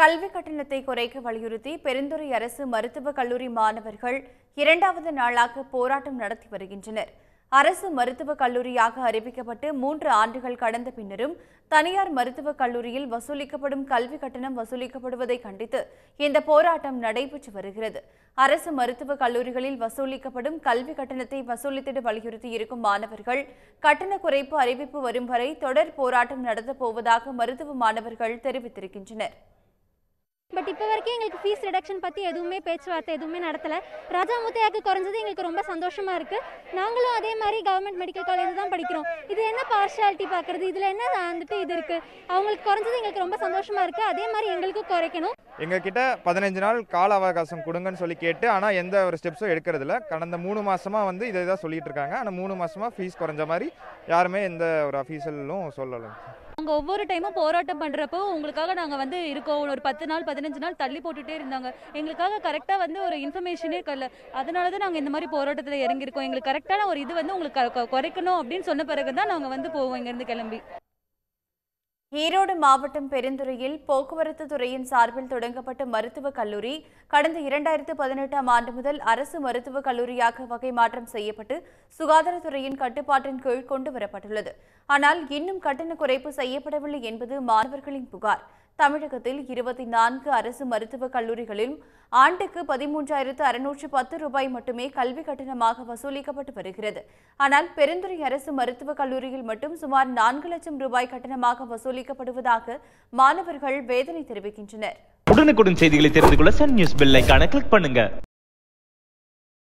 கல்வி கட்டணத்தை குறைக்க வலியுறுத்தி பெருந்துறை அரசு மருத்துவக் கல்லூரி மாணவர்கள் இரண்டாவது நாளாக போராட்டம் நடத்தி வருகின்றனர் அரசு மருத்துவக் கல்லூரியாக அறிவிக்கப்பட்டு மூன்று ஆண்டுகள் கடந்த பின்னரும் தனியார் மருத்துவக் கல்லூரியில் வசூலிக்கப்படும் கல்வி கட்டணம் வசூலிக்கப்படுவதை கண்டித்து இந்த போராட்டம் நடைபெற்று வருகிறது அரசு மருத்துவக் கல்லூரிகளில் வசூலிக்கப்படும் கல்வி கட்டணத்தை வசூலித்திட வலியுறுத்தி இருக்கும் மாணவர்கள் கட்டண குறைப்பு அறிவிப்பு வரும் வரை தொடர் போராட்டம் நடத்தப் போவதாக மருத்துவ மாணவர்கள் தெரிவித்திருக்கின்றனர் பட் இப்போ வரைக்கும் எங்களுக்கு ஃபீஸ் ரிடக்ஷன் பற்றி எதுவுமே பேச்சுவார்த்தை எதுவுமே நடத்தலை ராஜா முத்தையாக்கு குறைஞ்சது எங்களுக்கு ரொம்ப சந்தோஷமாக இருக்குது நாங்களும் அதே மாதிரி கவர்மெண்ட் மெடிக்கல் காலேஜ் தான் படிக்கிறோம் இது என்ன பார்ஷாலிட்டி பார்க்குறது இதில் என்ன வந்துட்டு இது இருக்குது அவங்களுக்கு குறைஞ்சது எங்களுக்கு ரொம்ப சந்தோஷமாக இருக்குது அதே மாதிரி எங்களுக்கும் குறைக்கணும் எங்ககிட்ட பதினஞ்சு நாள் கால அவகாசம் கொடுங்கன்னு சொல்லி கேட்டு ஆனால் எந்த ஒரு ஸ்டெப்ஸும் எடுக்கிறதில்ல கடந்த மூணு மாசமாக வந்து இதை தான் சொல்லிட்டு இருக்காங்க ஆனால் மூணு மாசமாக ஃபீஸ் குறைஞ்ச மாதிரி யாருமே எந்த ஒரு அஃபீஷியலும் சொல்லலை நாங்கள் ஒவ்வொரு டைமும் போராட்டம் பண்ணுறப்போ உங்களுக்காக நாங்கள் வந்து இருக்கோம் ஒரு பத்து நாள் பதினஞ்சு நாள் தள்ளி போட்டுட்டே இருந்தாங்க எங்களுக்காக கரெக்டாக வந்து ஒரு இன்ஃபர்மேஷனே இருக்கல அதனால தான் நாங்கள் இந்த மாதிரி போராட்டத்தில் இறங்கியிருக்கோம் எங்களுக்கு கரெக்டான ஒரு இது வந்து உங்களுக்கு க- க- குறைக்கணும் அப்படின்னு சொன்ன பிறகு தான் நாங்கள் வந்து போவோம் இங்கேருந்து கிளம்பி ஈரோடு மாவட்டம் பெருந்துறையில் போக்குவரத்து துறையின் சார்பில் தொடங்கப்பட்ட மருத்துவக் கல்லூரி கடந்த இரண்டாயிரத்து பதினெட்டாம் ஆண்டு முதல் அரசு மருத்துவக் கல்லூரியாக வகை மாற்றம் செய்யப்பட்டு சுகாதாரத்துறையின் கட்டுப்பாட்டின் கீழ் கொண்டு வரப்பட்டுள்ளது ஆனால் இன்னும் கட்டண குறைப்பு செய்யப்படவில்லை என்பது மாணவர்களின் புகார் தமிழகத்தில் இருபத்தி நான்கு அரசு மருத்துவக் கல்லூரிகளிலும் ஆண்டுக்கு பதிமூன்றாயிரத்து அறுநூற்று பத்து ரூபாய் மட்டுமே கல்வி கட்டணமாக வசூலிக்கப்பட்டு வருகிறது ஆனால் பெருந்துறை அரசு மருத்துவக் கல்லூரியில் மட்டும் சுமார் நான்கு லட்சம் ரூபாய் கட்டணமாக வசூலிக்கப்படுவதாக மாணவர்கள் வேதனை தெரிவிக்கின்றனர் உடனுக்குடன் செய்திகளை தெரிந்து கொள்ள சன் நியூஸ் பெல் ஐகானை கிளிக் பண்ணுங்க